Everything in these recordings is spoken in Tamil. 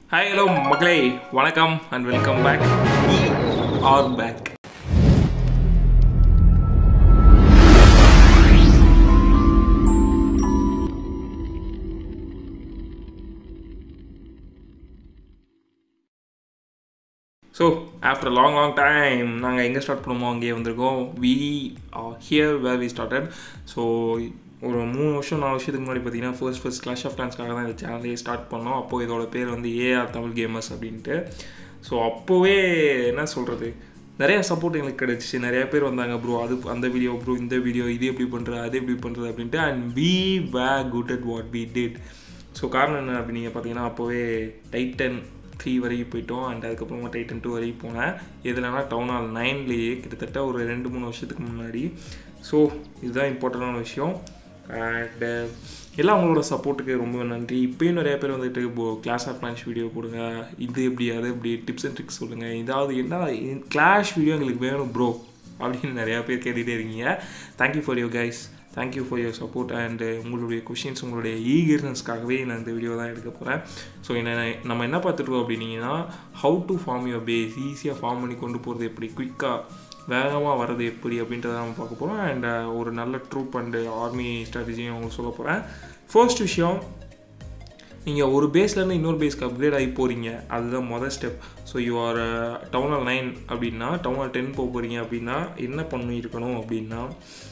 ஹாய் ஹலோ மக்களே வணக்கம் and welcome back are back so after long long time நாங்கள் எங்கே ஸ்டார்ட் பண்ணுமோ அங்கேயே வந்திருக்கோம் we here where we started so ஒரு மூணு வருஷம் நாலு வருஷத்துக்கு முன்னாடி பார்த்தீங்கன்னா ஃபர்ஸ்ட் ஃபர்ஸ்ட் கிளாஷ் ஆஃப் கிளான்ஸ்க்காக தான் இந்த சேனலே ஸ்டார்ட் பண்ணோம் அப்போது இதோட பேர் வந்து ஏஆர் தமிழ் கேமர்ஸ் அப்படின்ட்டு ஸோ அப்போவே என்ன சொல்கிறது நிறைய சப்போர்ட் எங்களுக்கு கிடச்சிச்சு நிறைய பேர் வந்தாங்க ப்ரோ அது அந்த வீடியோ ப்ரோ இந்த வீடியோ இது எப்படி பண்ணுறது அது எப்படி பண்ணுறது அப்படின்ட்டு and we were good at what we did so காரணம் என்ன அப்படின்னு நீங்கள் பார்த்தீங்கன்னா அப்போவே டைட்டன் த்ரீ வரைக்கும் போயிட்டோம் அண்ட் அதுக்கப்புறமா டைட்டன் டூ வரைக்கும் போனேன் எதுலனா டவுன் ஹால் நைன்லேயே கிட்டத்தட்ட ஒரு ரெண்டு மூணு வருஷத்துக்கு முன்னாடி ஸோ இதுதான் இம்பார்ட்டண்டான விஷயம் அண்ட் எல்லாம் உங்களோட சப்போர்ட்டுக்கு ரொம்ப நன்றி இப்போயும் நிறைய பேர் வந்துட்டு இப்போ கிளாஸ் ஆஃப் கிளாஷ் வீடியோ போடுங்க இது எப்படி அது எப்படி டிப்ஸ் அண்ட் ட்ரிக்ஸ் சொல்லுங்கள் இதாவது என்ன கிளாஷ் வீடியோ எங்களுக்கு வேணும் ப்ரோ அப்படின்னு நிறையா பேர் கேட்டுகிட்டே இருக்கீங்க thank you for your guys thank you for your support and உங்களுடைய கொஷின்ஸ் உங்களுடைய ஈகர்னஸ்க்காகவே நான் இந்த வீடியோ தான் எடுக்க போகிறேன் ஸோ என்ன நம்ம என்ன பார்த்துருக்கோம் அப்படின்னீங்கன்னா how to farm your base ஈஸியாக ஃபார்ம் பண்ணி கொண்டு போகிறது எப்படி குயிக்காக வேகமாக வர்றது எப்படி அப்படின்றத நம்ம பார்க்க போகிறோம் அண்ட் ஒரு நல்ல ட்ரூப் அண்டு ஆர்மி ஸ்ட்ராட்டஜியும் உங்களுக்கு சொல்ல போகிறேன் ஃபர்ஸ்ட் விஷயம் நீங்கள் ஒரு பேஸ்லேருந்து இன்னொரு பேஸ்க்கு அப்கிரேட் ஆகி போகிறீங்க அதுதான் மொதல் step so you are town hall nine அப்படின்னா டவுன் ஹால் டென் போக போகிறீங்க அப்படின்னா என்ன பண்ணி இருக்கணும் அப்படின்னா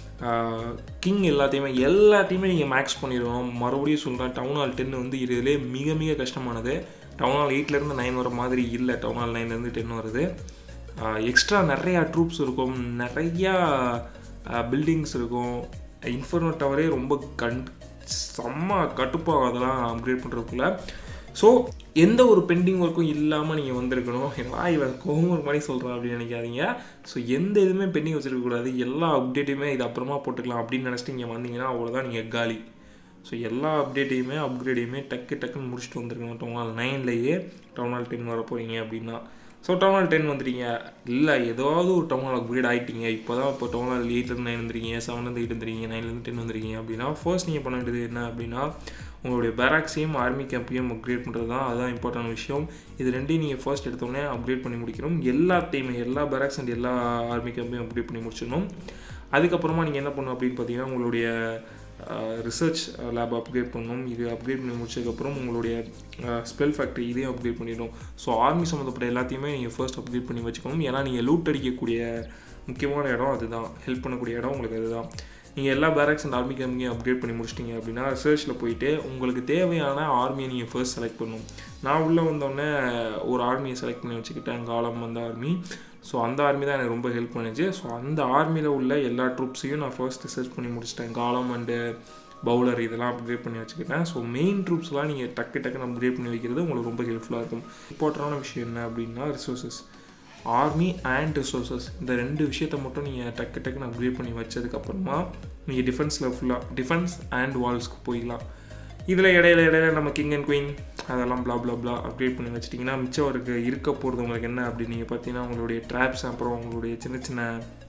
கிங் எல்லாத்தையுமே எல்லாத்தையுமே நீங்கள் மேக்ஸ் பண்ணிடணும் மறுபடியும் சொல்கிறேன் டவுன் ஹால் டென் வந்து இதுலேயே மிக மிக கஷ்டமானது டவுன் ஹால் எயிட்லேருந்து நைன் வர மாதிரி இல்லை டவுன் ஹால் நைன்லேருந்து டென் வருது எக்ஸ்ட்ரா நிறையா ட்ரூப்ஸ் இருக்கும் நிறையா பில்டிங்ஸ் இருக்கும் இன்ஃபர்னோ டவரே ரொம்ப கண் செம்ம கட்டுப்பாக அதெல்லாம் அப்கிரேட் பண்ணுறதுக்குள்ள ஸோ எந்த ஒரு பெண்டிங் ஒர்க்கும் இல்லாமல் நீங்கள் வந்திருக்கணும் ஏன்னா இவன் கோவம் ஒரு மாதிரி சொல்கிறான் அப்படின்னு நினைக்காதீங்க ஸோ எந்த இதுவுமே பெண்டிங் வச்சுருக்கக்கூடாது எல்லா அப்டேட்டையுமே இது அப்புறமா போட்டுக்கலாம் அப்படின்னு நினச்சிட்டு நீங்கள் வந்தீங்கன்னா அவ்வளோதான் நீங்கள் காலி ஸோ எல்லா அப்டேட்டையுமே அப்கிரேடையுமே டக்கு டக்குன்னு முடிச்சுட்டு வந்திருக்கணும் டவுன் ஹால் நைன்லேயே டவுன் ஹால் டென் வர போகிறீங்க அப்படின்னா ஸோ டவுன் ஹால் டென் வந்துட்டீங்க இல்லை ஏதாவது ஒரு டவுன் ஹால் அப்கிரேட் ஆகிட்டீங்க இப்போ தான் இப்போ டவுன் ஹால் எயிட்லேருந்து நைன் வந்துருக்கீங்க செவன்லேருந்து எயிட் வந்துருக்கீங்க நைன்லேருந்து டென் வந்துருக்கீங்க அப்படின்னா ஃபர்ஸ்ட் நீங்கள் பண்ண வேண்டியது என்ன அப்படின்னா உங்களுடைய பேராக்ஸையும் ஆர்மி கேம்பையும் அப்கிரேட் பண்ணுறது தான் அதுதான் இம்பார்ட்டன்ட் விஷயம் இது ரெண்டையும் நீங்கள் ஃபர்ஸ்ட் எடுத்தோடனே அப்கிரேட் பண்ணி முடிக்கணும் எல்லாத்தையுமே எல்லா பேராக்ஸ் அண்ட் எல்லா ஆர்மி கேம்பையும் அப்கிரேட் பண்ணி முடிச்சிடணும் அதுக்கப்புறமா நீங்கள் என்ன பண்ணணும் அப்படின்னு பார்த்தீங்கன்னா உங்களுடைய ரிசர்ச் லேப் அப்கிரேட் பண்ணணும் இது அப்கிரேட் பண்ணி முடிச்சதுக்கப்புறம் உங்களுடைய ஸ்பெல் ஃபேக்ட்ரி இதையும் அப்கிரேட் பண்ணிடணும் ஸோ ஆர்மி சம்மந்தப்பட்ட எல்லாத்தையுமே நீங்கள் ஃபர்ஸ்ட் அப்கிரேட் பண்ணி வச்சுக்கணும் ஏன்னா நீங்கள் லூட் அடிக்கக்கூடிய முக்கியமான இடம் அதுதான் ஹெல்ப் பண்ணக்கூடிய இடம் உங்களுக்கு அதுதான் நீங்கள் எல்லா பேரக்ஸ் அண்ட் ஆர்மி கேம்பையும் அப்கிரேட் பண்ணி முடிச்சிட்டிங்க அப்படின்னா ரிசர்ச்சில் போயிட்டு உங்களுக்கு தேவையான ஆர்மியை நீங்கள் ஃபர்ஸ்ட் செலக்ட் பண்ணணும் நான் உள்ளே வந்தோடனே ஒரு ஆர்மியை செலக்ட் பண்ணி வச்சுக்கிட்டேன் காலம் அந்த ஆர்மி ஸோ அந்த ஆர்மி தான் எனக்கு ரொம்ப ஹெல்ப் பண்ணுச்சு ஸோ அந்த ஆர்மியில் உள்ள எல்லா ட்ரூப்ஸையும் நான் ஃபர்ஸ்ட் ரிசர்ச் பண்ணி முடிச்சிட்டேன் காலம் அண்டு பவுலர் இதெல்லாம் அப்கிரேட் பண்ணி வச்சுக்கிட்டேன் ஸோ மெயின் ட்ரூப்ஸ்லாம் நீங்கள் டக்கு டக்குன்னு அப்கிரேட் பண்ணி வைக்கிறது உங்களுக்கு ரொம்ப ஹெல்ப்ஃபுல்லாக இருக்கும் இம்பார்ட்டண்டான விஷயம் என்ன அப்படின்னா ரிசோர்ஸஸ் ஆர்மி அண்ட் ரிசோர்ஸஸ் இந்த ரெண்டு விஷயத்த மட்டும் நீங்கள் டக்கு டக்குன்னு அப்கிரேட் பண்ணி வச்சதுக்கப்புறமா நீங்கள் டிஃபென்ஸில் ஃபுல்லாக டிஃபென்ஸ் அண்ட் வால்ஸ்க்கு போயிடலாம் இதில் இடையில இடையில நம்ம கிங் அண்ட் குயின் அதெல்லாம் ப்ளா ப்ளா ப்ளா அப்டேட் பண்ணி வச்சிட்டிங்கன்னா மிச்சம் இருக்கு இருக்க போகிறது உங்களுக்கு என்ன அப்படின்னு நீங்கள் பார்த்தீங்கன்னா உங்களுடைய ட்ராப்ஸ் அப்புறம் உங்களுடைய சின்ன சின்ன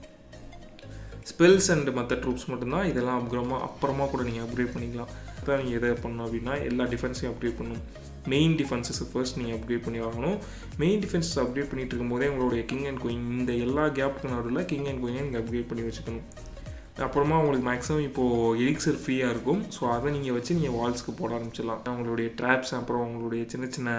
ஸ்பெல்ஸ் அண்ட் மற்ற ட்ரூப்ஸ் மட்டும்தான் இதெல்லாம் அப்புறமா அப்புறமா கூட நீங்கள் அப்கிரேட் பண்ணிக்கலாம் அதான் நீங்கள் எதை பண்ணணும் அப்படின்னா எல்லா டிஃபென்ஸையும் அப்கிரேட் பண்ணணும் மெயின் டிஃபென்சஸ் ஃபர்ஸ்ட் நீங்கள் அப்கிரேட் பண்ணி வாங்கணும் மெயின் டிஃபென்சஸ் அப்கிரேட் பண்ணிட்டு இருக்கும்போதே உங்களுடைய கிங் அண்ட் குயின் இந்த எல்லா கேப்புக்கு நடுவில் கிங் அண்ட் குயினை நீங்கள் அப்கிரேட் பண்ணி வச்சுக்கணும் அப்புறமா உங்களுக்கு மேக்ஸிமம் இப்போது எலிக்சர் ஃப்ரீயாக இருக்கும் ஸோ அதை நீங்கள் வச்சு நீங்கள் வால்ஸ்க்கு போட ஆரம்பிச்சிடலாம் உங்களுடைய ட்ராப்ஸ் அப்புறம் உங்களுடைய சின்ன சின்ன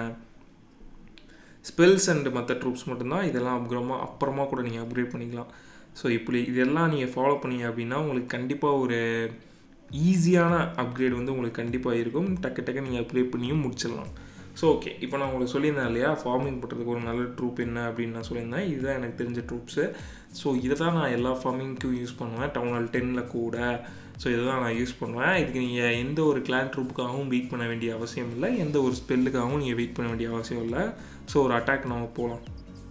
ஸ்பெல்ஸ் அண்ட் மற்ற ட்ரூப்ஸ் மட்டும்தான் இதெல்லாம் அப்புறமா அப்புறமா கூட நீங்கள் அப்கிரேட் பண்ணிக்கலாம் ஸோ இப்படி இதெல்லாம் நீங்கள் ஃபாலோ பண்ணீங்க அப்படின்னா உங்களுக்கு கண்டிப்பாக ஒரு ஈஸியான அப்கிரேட் வந்து உங்களுக்கு கண்டிப்பாக இருக்கும் டக்கு டக்கு நீங்கள் அப்கிரேட் பண்ணியும் முடிச்சிடலாம் ஸோ ஓகே இப்போ நான் உங்களுக்கு சொல்லியிருந்தேன் இல்லையா ஃபார்மிங் பண்ணுறதுக்கு ஒரு நல்ல ட்ரூப் என்ன அப்படின்னு நான் சொல்லியிருந்தேன் இதுதான் எனக்கு தெரிஞ்ச ட்ரூப்ஸு ஸோ இதை தான் நான் எல்லா ஃபார்மிங்க்கும் யூஸ் பண்ணுவேன் டவுன் ஹால் டென்னில் கூட ஸோ இதை தான் நான் யூஸ் பண்ணுவேன் இதுக்கு நீங்கள் எந்த ஒரு கிளான் ட்ரூப்புக்காகவும் வெயிட் பண்ண வேண்டிய அவசியம் இல்லை எந்த ஒரு ஸ்பெல்லுக்காகவும் நீங்கள் வெயிட் பண்ண வேண்டிய அவசியம் இல்லை ஸோ ஒரு அட்டாக் நம்ம போகலாம்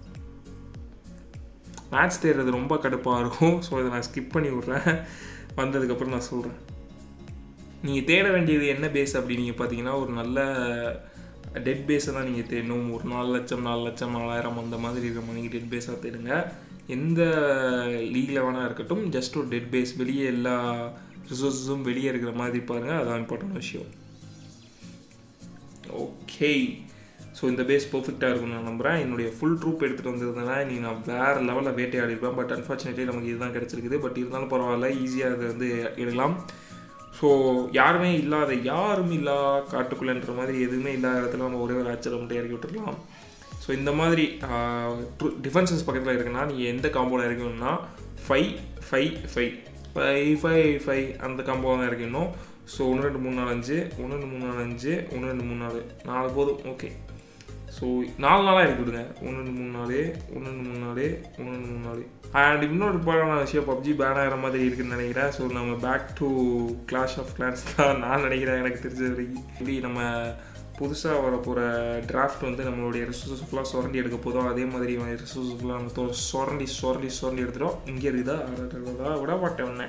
மேட்ச் தேடுறது ரொம்ப கடுப்பாக இருக்கும் ஸோ இதை நான் ஸ்கிப் பண்ணி விட்றேன் வந்ததுக்கப்புறம் நான் சொல்கிறேன் நீங்கள் தேட வேண்டியது என்ன பேஸ் அப்படி நீங்கள் பார்த்தீங்கன்னா ஒரு நல்ல டெட் பேஸை தான் நீங்கள் தேடணும் ஒரு நாலு லட்சம் நாலு லட்சம் நாலாயிரம் அந்த மாதிரி இருக்கிற மாதிரி டெட் பேஸாக தேடுங்க எந்த லீகில் வேணால் இருக்கட்டும் ஜஸ்ட் ஒரு டெட் பேஸ் வெளியே எல்லா ரிசோர்ஸஸும் வெளியே இருக்கிற மாதிரி பாருங்கள் அதான் இம்பார்ட்டன்ட் விஷயம் ஓகே ஸோ இந்த பேஸ் பர்ஃபெக்டாக இருக்கும்னு நான் நம்புகிறேன் என்னுடைய ஃபுல் ட்ரூப் எடுத்துகிட்டு வந்திருந்தேன்னா நீ நான் வேறு லெவலில் வேட்டையாடிருப்பேன் பட் அன்ஃபார்ச்சுனேட்லி நமக்கு இதுதான் கிடச்சிருக்குது பட் இருந்தாலும் பரவாயில்ல ஈஸியாக அதை வந்து எடுக்கலாம் ஸோ யாருமே இல்லாத யாரும் இல்லா காட்டுக்குள்ளன்ற மாதிரி எதுவுமே இல்லாத இடத்துல நம்ம ஒரே ஒரு ஆச்சரியம் மட்டும் இறக்கி விட்டுருக்கலாம் ஸோ இந்த மாதிரி டிஃபென்சஸ் பக்கத்தில் இருக்குன்னா நீங்கள் எந்த காம்போவில் இறக்கணும்னா five five five five five five அந்த காம்போ தான் இறக்கணும் ஸோ ஒன்று ரெண்டு மூணு நாலு அஞ்சு ஒன்று ரெண்டு மூணு நாலு அஞ்சு ஒன்று ரெண்டு மூணு நாலு நாலு போதும் ஓகே ஸோ நாலு நாளாக இறக்கி விடுங்க ஒன்று ரெண்டு மூணு நாலு ஒன்று ரெண்டு மூணு நாலு ஒன்று ரெண்டு மூணு நாலு அண்ட் இன்னொரு பாடான விஷயம் பப்ஜி பேன் ஆகிற மாதிரி இருக்குன்னு நினைக்கிறேன் ஸோ நம்ம back to clash of clans தான் நான் நினைக்கிறேன் எனக்கு தெரிஞ்ச வரைக்கும் இப்படி நம்ம புதுசாக வர போகிற டிராஃப்ட் வந்து நம்மளுடைய ரிசோர்ஸஸ் ஃபுல்லாக சுரண்டி எடுக்க போதும் அதே மாதிரி ரிசோர்ஸஸ் ஃபுல்லாக நம்ம தொ- சுரண்டி சுரண்டி சுரண்டி எடுத்துட்டோம் இங்கே இருக்குதா அடடடடா, விட மாட்டேன் உன்னை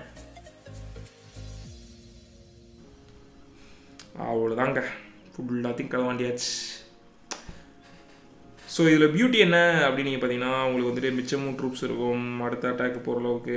அவ்வளோதாங்க ஃபுல்லாத்தையும் களவாண்டியாச்சு ஸோ இதில் பியூட்டி என்ன அப்படின்னு நீங்கள் பார்த்தீங்கன்னா உங்களுக்கு வந்துட்டு மிச்சமும் ட்ரூப்ஸ் இருக்கும் அடுத்த அட்டாக் போகிற அளவுக்கு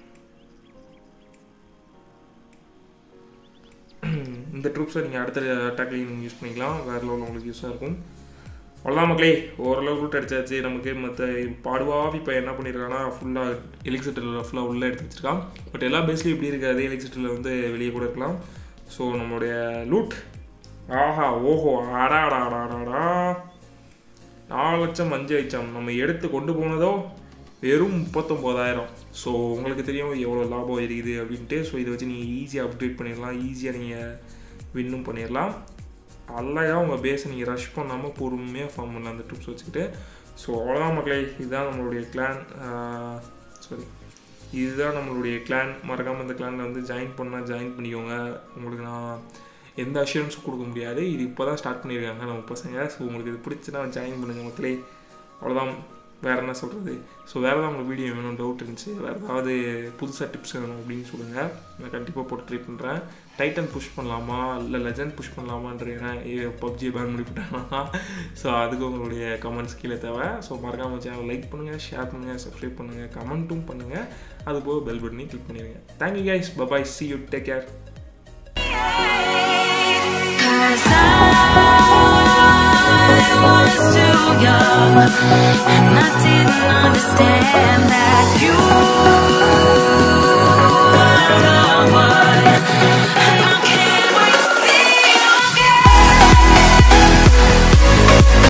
இந்த ட்ரூப்ஸை நீங்கள் அடுத்த அட்டாக்லையும் நீங்கள் யூஸ் பண்ணிக்கலாம் வேறு லெவலில் உங்களுக்கு யூஸாக இருக்கும் அவ்வளோதான் மக்களே ஓரளவு ரூட் அடிச்சாச்சு நமக்கு மற்ற பாடுவாவி இப்போ என்ன பண்ணியிருக்காங்கன்னா ஃபுல்லாக எலக்ட்ரிசிட்டியில் ஃபுல்லாக உள்ளே எடுத்து வச்சிருக்கான் பட் எல்லா பேஸ்லையும் இப்படி இருக்காது எலக்ட்ரிசிட்டியில் வந்து வெளியே கூட இருக்கலாம் ஸோ நம்மளுடைய லூட் ஆஹா ஓஹோ அடாடாடாடாடா நாலு லட்சம் அஞ்சு லட்சம் நம்ம எடுத்து கொண்டு போனதோ வெறும் முப்பத்தொம்போதாயிரம் ஸோ உங்களுக்கு தெரியும் எவ்வளோ லாபம் இருக்குது அப்படின்ட்டு ஸோ இதை வச்சு நீங்கள் ஈஸியாக அப்டேட் பண்ணிடலாம் ஈஸியாக நீங்கள் வின்னும் பண்ணிடலாம் அழகாக உங்கள் பேஸை நீங்கள் ரஷ் பண்ணாமல் பொறுமையாக ஃபார்ம் பண்ணலாம் அந்த டிப்ஸ் வச்சுக்கிட்டு ஸோ அவ்வளோதான் மக்களே இதுதான் நம்மளுடைய கிளான் சாரி இதுதான் நம்மளுடைய கிளான் மறக்காமல் இந்த கிளானில் வந்து ஜாயின் பண்ணால் ஜாயின் பண்ணிக்கோங்க உங்களுக்கு நான் எந்த அஷூரன்ஸும் கொடுக்க முடியாது இது இப்போ தான் ஸ்டார்ட் பண்ணியிருக்காங்க நம்ம பசங்க ஸோ உங்களுக்கு இது பிடிச்சுன்னா ஜாயின் பண்ணுங்கள் மக்களே அவ்வளோதான் வேறு என்ன சொல்கிறது ஸோ வேறு ஏதாவது உங்களுக்கு வீடியோ வேணும் டவுட் இருந்துச்சு வேறு ஏதாவது புதுசாக டிப்ஸ் வேணும் அப்படின்னு சொல்லுங்கள் நான் கண்டிப்பாக போட்டு ட்ரை பண்ணுறேன் டைட்டன் புஷ் பண்ணலாமா இல்லை லெஜண்ட் புஷ் பண்ணலாமான்றேன் பப்ஜியை பேன் பண்ணிவிட்டாங்கன்னா ஸோ அதுக்கு உங்களுடைய கமெண்ட்ஸ் கீழே தேவை ஸோ மறக்காமல் சேனல் லைக் பண்ணுங்கள் ஷேர் பண்ணுங்கள் சப்ஸ்கிரைப் பண்ணுங்கள் கமெண்ட்டும் பண்ணுங்கள் அது போக பெல் பட்டனையும் கிளிக் பண்ணிடுங்க thank you guys bye bye see you take care Cause I was too young and I didn't